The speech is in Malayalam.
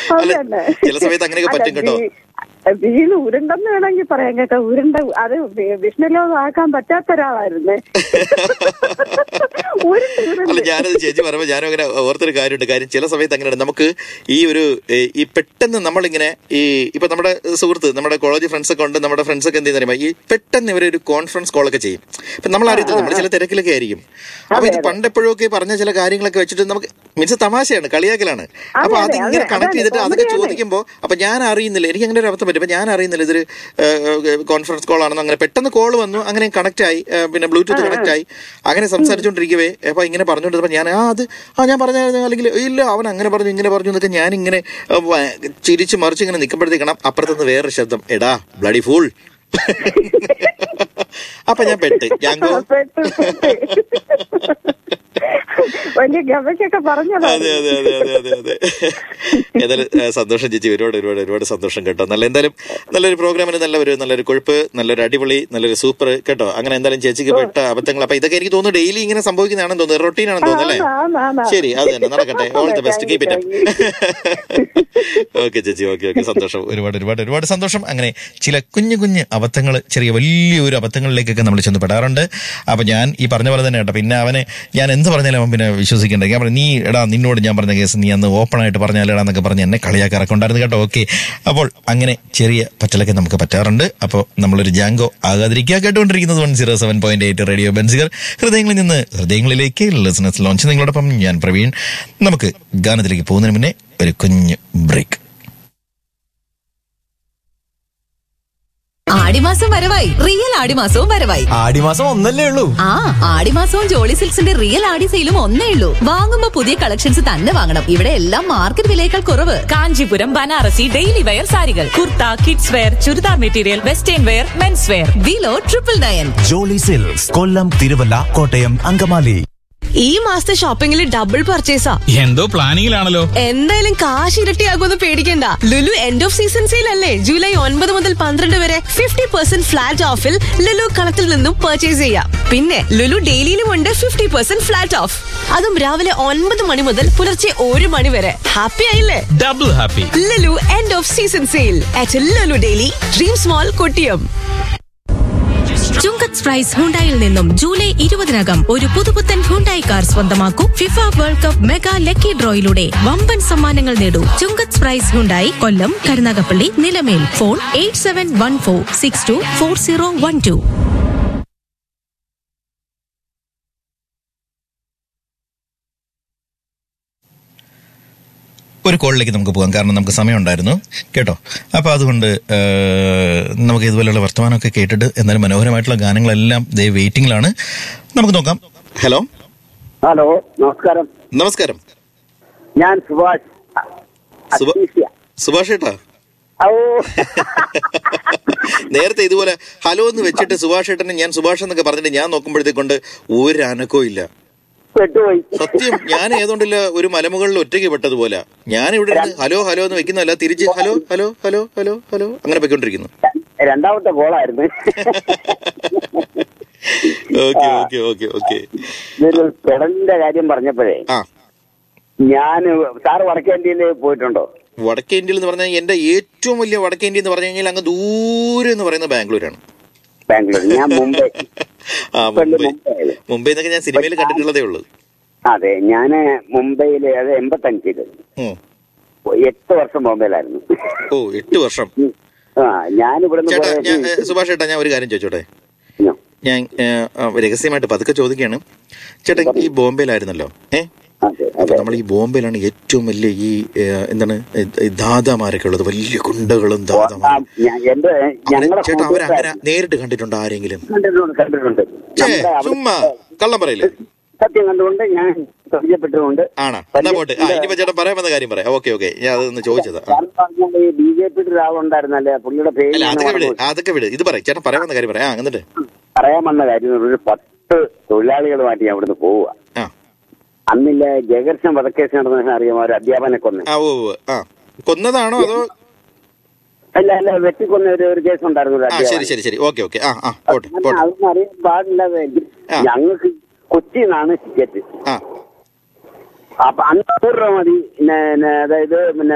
അല്ല അതന്നെ. ചില സമയത്ത് അങ്ങനെയൊക്കെ പറ്റും അല്ല, കേട്ടോ വീ- വീണ് ഉരുണ്ടെന്ന് വേണമെങ്കിൽ പറയാം കേട്ടോ ഉരുണ്ട അത് വി- വിഷ്ണുലോകമാക്കാൻ പറ്റാത്ത ഒരാളായിരുന്നേ ഉരുണ്ട് അല്ല ഉരുണ്ട് ഞാനത് ചേച്ചി പറയുമ്പോൾ ഞാനും അങ്ങനെ ഓർത്തൊരു കാര്യമുണ്ട് കാര്യം ചില സമയത്ത് അങ്ങനെയാണ് നമുക്ക് ഈ ഒരു ഏ, ഈ പെട്ടെന്ന് നമ്മളിങ്ങനെ ഈ ഇപ്പൊ നമ്മുടെ സുഹൃത്ത് നമ്മുടെ കോളേജ് ഫ്രണ്ട്സ് ഒക്കെ ഉണ്ട് നമ്മുടെ ഫ്രണ്ട്സ് ഒക്കെ എന്ത് ചെയ്യുന്ന ഈ പെട്ടെന്ന് ഇവർ ഒരു കോൺഫറൻസ് കോളൊക്കെ ചെയ്യും ഇപ്പൊ നമ്മൾ അറിയത്തില്ല നമ്മൾ ചില തിരക്കിലൊക്കെ ആയിരിക്കും അപ്പൊ ഇത് പണ്ടെപ്പോഴൊക്കെ പറഞ്ഞ ചില കാര്യങ്ങളൊക്കെ വെച്ചിട്ട് നമുക്ക് മീൻസ് തമാശയാണ് കളിയാക്കലാണ് അപ്പൊ അതെ, അതിങ്ങനെ അതെ, കണക്ട് അതാണ്, ചെയ്തിട്ട് അതൊക്കെ comedy ആണ്. ചോദിക്കുമ്പോൾ അപ്പൊ ഞാൻ അറിയുന്നില്ല എനിക്ക് അങ്ങനെ ഒരു അബദ്ധം പറ്റും അപ്പൊ ഞാൻ അറിയുന്നില്ല ഇതൊരു കോൺഫറൻസ് കോൾ ആണെന്ന് അങ്ങനെ പെട്ടെന്ന് കോൾ വന്നു അങ്ങനെ കണക്ട് ആയി ഏ, പിന്നെ ബ്ലൂടൂത്ത് കണക്ട് ആയി അങ്ങനെ സംസാരിച്ചുകൊണ്ടിരിക്കവേ അപ്പൊ ഇങ്ങനെ പറഞ്ഞുകൊണ്ടിരുന്നപ്പോൾ ഞാൻ ആ അത് ആ ഞാൻ പറഞ്ഞായിരുന്നു അല്ലെങ്കിൽ ഇല്ല അവൻ അങ്ങനെ പറഞ്ഞു ഇങ്ങനെ പറഞ്ഞു എന്നൊക്കെ ഞാൻ ഇങ്ങനെ ഏ, വ- ചിരിച്ച് മറിച്ച് ഇങ്ങനെ നിൽക്കുമ്പോഴത്തേക്കണം അപ്പുറത്തുനിന്ന് വേറൊരു ശബ്ദം എടാ ബ്ലഡി ഫൂൾ അപ്പൊ ഞാൻ പെട്ട് ജാങ്കോ പെട്ട്, പെട്ട്. വലിയ ഗവയ്ക്കൊക്കെ പറഞ്ഞതാ അതെ അതെ അതെ അതെ അതെ അതെ ഏതായാലും ഏഹ്, സന്തോഷം ചേച്ചി ഒരുപാട് ഒരുപാട് ഒരുപാട് സന്തോഷം കേട്ടോ നല്ല എന്തായാലും നല്ലൊരു പ്രോഗ്രാമിന് നല്ല ഒരു നല്ലൊരു കൊഴുപ്പ് നല്ലൊരു അടിപൊളി നല്ലൊരു സൂപ്പർ കേട്ടോ അങ്ങനെ എന്തായാലും ചേച്ചിക്ക് പെട്ട അബദ്ധങ്ങൾ അപ്പൊ ഇതൊക്കെ എനിക്ക് തോന്നുന്നു ഡെയിലി ഇങ്ങനെ സംഭവിക്കുന്നതാണെന്ന് തോന്നുന്നു റൊട്ടീൻ ആണെന്ന് തോന്നുന്നു അല്ലേ ആണ്, ആണ്, ആണ്. ശരി അത് തന്നെ നടക്കട്ടെ all the best keep it Thank okay ചേച്ചി ഓക്കെ ഓക്കെ സന്തോഷം ഒരുപാട് ഒരുപാട് ഒരുപാട് സന്തോഷം അങ്ങനെ ചില കുഞ്ഞു കുഞ്ഞു അബദ്ധങ്ങൾ ചെറിയ വലിയൊരു അബദ്ധങ്ങളിലേക്കൊക്കെ നമ്മൾ ചെന്ന് പെടാറുണ്ട് അപ്പൊ ഞാൻ ഈ പറഞ്ഞ പോലെ തന്നെ കേട്ടോ പിന്നെ അവനെ ഞാൻ എന്ത് പറഞ്ഞാലും അവൻ പിന്നെ വിശ്വസിക്കണ്ട ഞാൻ പറഞ്ഞു നീ എടാ നിന്നോട് ഞാൻ പറഞ്ഞ കേസ് നീ അന്ന് ഓപ്പൺ ആയിട്ട് പറഞ്ഞാലെടാ എന്നൊക്കെ പറഞ്ഞ് എന്നെ കളിയാക്കാറൊക്കെ ഉണ്ടായിരുന്നു കേട്ടോ ഓക്കെ അപ്പോൾ അങ്ങനെ ചെറിയ പറ്റലൊക്കെ നമുക്ക് പറ്റാറുണ്ട് അപ്പോൾ നമ്മളൊരു ജാങ്കോ ആകാതിരിക്കുക കേട്ടുകൊണ്ടിരിക്കുന്നത് one zero seven point eight radio ബെൻസികർ ഹൃദയങ്ങളിൽ നിന്ന് ഹൃദയങ്ങളിലേക്ക് ലിസണസ് ലോഞ്ച് നിങ്ങളോടൊപ്പം ഞാൻ പ്രവീൺ നമുക്ക് ഗാനത്തിലേക്ക് പോകുന്നതിന് മുന്നേ ഒരു കുഞ്ഞ് ബ്രേക്ക് ആടിമാസം വരവായി റിയൽ ആടിമാസവും വരവായി ആടിമാസം ഒന്നല്ലേ ഉള്ളൂ ആ ആടിമാസവും ജോളി സിൽക്സിന്റെ റിയൽ ആടി സെയിലും ഒന്നേ ഉള്ളൂ വാങ്ങുമ്പോ പുതിയ കളക്ഷൻസ് തന്നെ വാങ്ങണം ഇവിടെ എല്ലാം മാർക്കറ്റ് വിലയേക്കാൾ കുറവ് കാഞ്ചീപുരം ബനാറസി ഡെയിലി വെയർ സാരികൾ kurta kids wear churidar material western wear mens wear below triple nine Jolly Silks Kollam Thiruvalla Kottayam Angamaly ഈ മാസത്തെ ഷോപ്പിംഗിൽ ഡബിൾ പർച്ചേസാ എന്തോ പ്ലാനിങ്ങിലാണല്ലോ എന്തായാലും കാശ് ഇരട്ടിയാകുമെന്ന് പേടിക്കണ്ട Lulu end of season sale അല്ലേ ജൂലൈ ഒൻപത് മുതൽ പന്ത്രണ്ട് വരെ ഫിഫ്റ്റി പെർസെന്റ് ഫ്ലാറ്റ് ഓഫിൽ ലുലു കളത്തിൽ നിന്നും പർച്ചേസ് ചെയ്യാം പിന്നെ ലുലു ഡെയിലിയിലും ഉണ്ട് ഫിഫ്റ്റി പെർസെന്റ് ഫ്ലാറ്റ് ഓഫ് അതും രാവിലെ ഒൻപത് മണി മുതൽ പുലർച്ചെ ഒരു മണി വരെ ഹാപ്പി ആയില്ലേ double happy Lulu end of season sale at Lulu daily dream small Kottiyam Chungath price ഹുണ്ടായിൽ നിന്നും ജൂലൈ ഇരുപതിനകം ഒരു പുതുപുത്തൻ ഹുണ്ടായി കാർ സ്വന്തമാക്കൂ FIFA world cup mega lucky ഡ്രോയിലൂടെ വമ്പൻ സമ്മാനങ്ങൾ നേടൂ Chungath price Hyundai Kollam Karunagappally Nilamel phone eight seven one four six two four zero one two ഒരു കോളിലേക്ക് നമുക്ക് പോകാം കാരണം നമുക്ക് സമയമുണ്ടായിരുന്നു കേട്ടോ അപ്പോൾ അതുകൊണ്ട് ആ, നമുക്ക് ഇതുപോലെയുള്ള വർത്തമാനമൊക്കെ കേട്ടിട്ട് എന്നാലും മനോഹരമായിട്ടുള്ള ഗാനങ്ങളെല്ലാം ദേ വെയിറ്റിംഗിലാണ് നമുക്ക് നോക്കാം ഹലോ ഹലോ നമസ്കാരം നമസ്കാരം ഞാൻ സുഭാഷ് സുഭ- അസീസിയ. സുഭാഷ് ഏട്ടാ ഓ നേരത്തെ ഇതുപോലെ ഹലോ എന്ന് വെച്ചിട്ട് സുഭാഷ് ഏട്ടനെ ഞാൻ സുഭാഷ് എന്നൊക്കെ പറഞ്ഞിട്ട് ഞാൻ നോക്കുമ്പോഴത്തേക്കൊണ്ട് ഒരു അനക്കവും ഇല്ല പെട്ടുപോയി സത്യം ഞാൻ ഏതോണ്ടില്ല ഒരു മലമുകളിൽ ഒറ്റയ്ക്ക് പെട്ടതുപോലെ ഞാൻ ഇവിടെ ഇരുന്ന് ഹലോ ഹലോ എന്ന് വെക്കുന്നതല്ല തിരിച്ച് hello hello hello hello hello അങ്ങനെ പൊയ്ക്കൊണ്ടിരിക്കുന്നു രണ്ടാമത്തെ കോളായിരുന്നു ഓക്കെ ഓക്കെ ഓക്കെ ഓക്കെ ഇതൊരു പെടലിന്റെ കാര്യം പറഞ്ഞപ്പോഴേ ആ ഞാൻ സാറ് വടക്കേന്ത്യയിൽ പോയിട്ടുണ്ടോ വടക്കേ ഇന്ത്യയിൽ എന്ന് പറഞ്ഞാൽ എന്റെ ഏറ്റവും വലിയ വടക്കേ ഇന്ത്യ എന്ന് പറഞ്ഞു കഴിഞ്ഞാൽ അങ്ങ് ദൂരെ എന്ന് പറയുന്നത് ബാംഗ്ലൂരാണ് ബാംഗ്ലൂർ ഞാൻ മുംബൈ ആ ഇപ്പൊ എന്റെ മുംബൈ മുംബൈ മുംബൈ എന്നൊക്കെ ഞാൻ സിനിമയിൽ കണ്ടിട്ടുള്ളതേ ഉള്ളൂ അതെ ഞാന് മുംബൈയില് അത് എൺപത്തഞ്ചില് ഉം. എട്ട് വർഷം മുംബൈയിലായിരുന്നു ഓ എട്ട് വർഷം ആ ഞാൻ ഇവിടുന്ന് ചേട്ടാ ഞാൻ പോയത് ഏ, സുഭാഷ് ചേട്ടാ ഞാൻ ഒരു കാര്യം ചോദിച്ചോട്ടെ ഉം. ഞാൻ ഏ, ആ, രഹസ്യമായിട്ട് പതുക്കെ ചോദിക്കുകയാണ് ചേട്ടാ ഈ ബോംബെയിലായിരുന്നല്ലോ ഏ അതെ അപ്പൊ അതെ നമ്മൾ ഈ ബോംബെയിലാണ് ഏറ്റവും വലിയ ഈ ഏ, എന്താണ് ഈ ദാദാമാരൊക്കെ ഉള്ളത് വലിയ കുണ്ടകളും ആ, ദാദാമാരും ഞാൻ- എന്റെ അവിടെ ഞങ്ങളുടെ ചേട്ടാ അവരങ്ങനെ കൂട്ടുകാരൻ നേരിട്ട് കണ്ടിട്ടുണ്ടോ ആരെങ്കിലും കണ്ടിട്ടുണ്ട് കണ്ടിട്ടുണ്ട് ഛേ, നമ്മുടെ അവിടെ- ചുമ്മാ കള്ളം പറയില്ലേ സത്യം കണ്ടുകൊണ്ട് ഞാൻ പരിചയപ്പെട്ടിട്ടുണ്ട് ആണോ എന്നാ പോട്ടെ ആ ഇനിയിപ്പോ ചേട്ടൻ പറയാൻ വന്ന കാര്യം പറയാം ഓക്കെ ഓക്കെ ഞാൻ അതൊന്ന് ചോദിച്ചതാ ആ. കാരണം പറഞ്ഞാൽ ഈ ബി ജെ പിയുടെ ഒരാളുണ്ടായിരുന്നല്ലേ പുള്ളിയുടെ പേര് അല്ല ഞാൻ അതൊക്കെ വിട് മറന്നുപോയി. അതൊക്കെ വിട് ഇത് പറയാം ചേട്ടൻ പറയാൻ വന്ന കാര്യം പറയാം ആ എന്നിട്ട് പറയാൻ വന്ന കാര്യം എന്ന് പറഞ്ഞാൽ ഒരു പത്ത് തൊഴിലാളികളുമായിട്ട് ഞാൻ ഇവിടുന്ന് പോവുക ആ അന്നില്ല ജഗർഷൻ വധക്കേസ് നടന്ന അറിയാമോ ഒരു അധ്യാപനെ കൊന്ന് ആ ഓ ഓ, ആ കൊന്നതാണോ അതോ അല്ല അല്ല വെട്ടിക്കൊന്ന ഒരു ഒരു കേസ് ഉണ്ടായിരുന്നു ഒരു ആ ശരി അധ്യാപകൻ ശരി ശരി ഓക്കെ ഓക്കെ ആ ആ പോട്ടെ പോട്ടെ അതൊന്നും അറിയാൻ പാടില്ലാതെ ആ. ഞങ്ങൾക്ക് കൊച്ചിന്നാണ് ടിക്കറ്റ് ആ അപ്പൊ അഞ്ഞൂറ് രൂപ മതി പിന്നെ- പിന്നെ അതായത് പിന്നെ